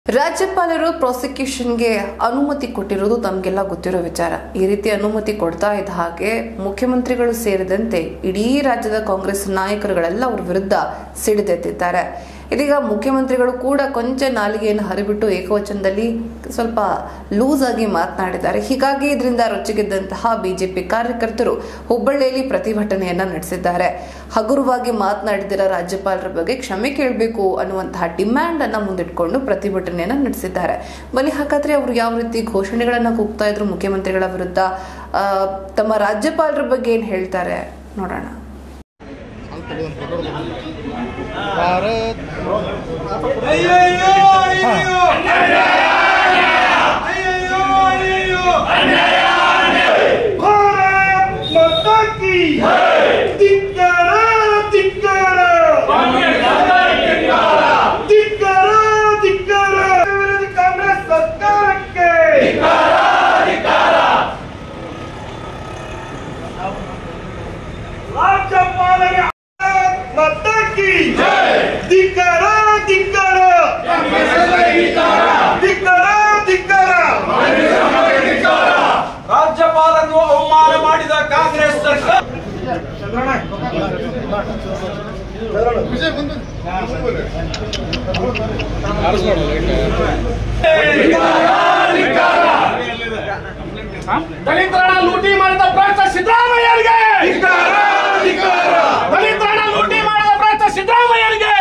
ರಾಜ್ಯಪಾಲರು ಪ್ರಾಸಿಕ್ಯೂಷನ್ಗೆ ಅನುಮತಿ ಕೊಟ್ಟಿರೋದು ತಮಗೆಲ್ಲ ಗೊತ್ತಿರೋ ವಿಚಾರ ಈ ರೀತಿ ಅನುಮತಿ ಕೊಡ್ತಾ ಇದ್ದ ಹಾಗೆ ಮುಖ್ಯಮಂತ್ರಿಗಳು ಸೇರಿದಂತೆ ಇಡೀ ರಾಜ್ಯದ ಕಾಂಗ್ರೆಸ್ ನಾಯಕರುಗಳೆಲ್ಲ ಅವ್ರ ವಿರುದ್ಧ ಸಿಡಿದೆತ್ತಿದ್ದಾರೆ ಇದೀಗ ಮುಖ್ಯಮಂತ್ರಿಗಳು ಕೂಡ ಕೊಂಚ ನಾಲಿಗೆಯನ್ನು ಹರಿಬಿಟ್ಟು ಏಕವಚನದಲ್ಲಿ ಸ್ವಲ್ಪ ಲೂಸ್ ಆಗಿ ಮಾತನಾಡಿದ್ದಾರೆ ಹೀಗಾಗಿ ಇದರಿಂದ ರೊಚ್ಚಿಗೆದ್ದಂತಹ ಬಿಜೆಪಿ ಕಾರ್ಯಕರ್ತರು ಹುಬ್ಬಳ್ಳಿಯಲ್ಲಿ ಪ್ರತಿಭಟನೆಯನ್ನ ನಡೆಸಿದ್ದಾರೆ ಹಗುರವಾಗಿ ಮಾತನಾಡಿದಿರ ರಾಜ್ಯಪಾಲರ ಬಗ್ಗೆ ಕ್ಷಮೆ ಕೇಳಬೇಕು ಅನ್ನುವಂತಹ ಡಿಮ್ಯಾಂಡ್ ಅನ್ನ ಮುಂದಿಟ್ಕೊಂಡು ಪ್ರತಿಭಟನೆಯನ್ನ ನಡೆಸಿದ್ದಾರೆ ಬನ್ನಿ ಹಾಗಾದ್ರೆ ಅವರು ಯಾವ ರೀತಿ ಘೋಷಣೆಗಳನ್ನ ಕೂಗ್ತಾ ಇದ್ರು ಮುಖ್ಯಮಂತ್ರಿಗಳ ವಿರುದ್ಧ ಆ, ತಮ್ಮ ರಾಜ್ಯಪಾಲರ ಬಗ್ಗೆ ಏನ್ ಹೇಳ್ತಾರೆ ನೋಡೋಣ ಭಾರತ್ ಅಯ್ಯಯ್ಯೋ ಅಯ್ಯಯ್ಯೋ ಅಯ್ಯಯ್ಯೋ ಅಯ್ಯಯ್ಯೋ ಭಾರತ್ ಮಾತಾ ಕಿ ಧಿಕ್ಕಾರ ಧಿಕ್ಕಾರ ಧಿಕ್ಕಾರ ಧಿಕ್ಕಾರ ವಿರೋಧಿ ಕಾಂಗ್ರೆಸ್ ಸರ್ಕಾರಕ್ಕೆ ರಾಜ್ಯಪಾಲರಿಗೆ ಭಾರತ್ ಮಾತಾ ಕಿ ಧಿಕ್ಕಾರ ಧಿಕ್ಕಾರ ಧಿಕ್ಕಾರ ಧಿಕ್ಕಾರ ರಾಜ್ಯಪಾಲರನ್ನು ಅವಮಾನ ಮಾಡಿದ ಕಾಂಗ್ರೆಸ್ ಸರ್ಕಾರ ವಿಜಯ್ ಬಂದು ದಲಿತರನ್ನ ಲೂಟಿ ಮಾಡಿದ ಪ್ರಯತ್ನ ಸಿದ್ದರಾಮಯ್ಯರಿಗೆ ದಲಿತರನ್ನ ಲೂಟಿ ಮಾಡಿದ ಪ್ರಯತ್ನ ಸಿದ್ದರಾಮಯ್ಯರಿಗೆ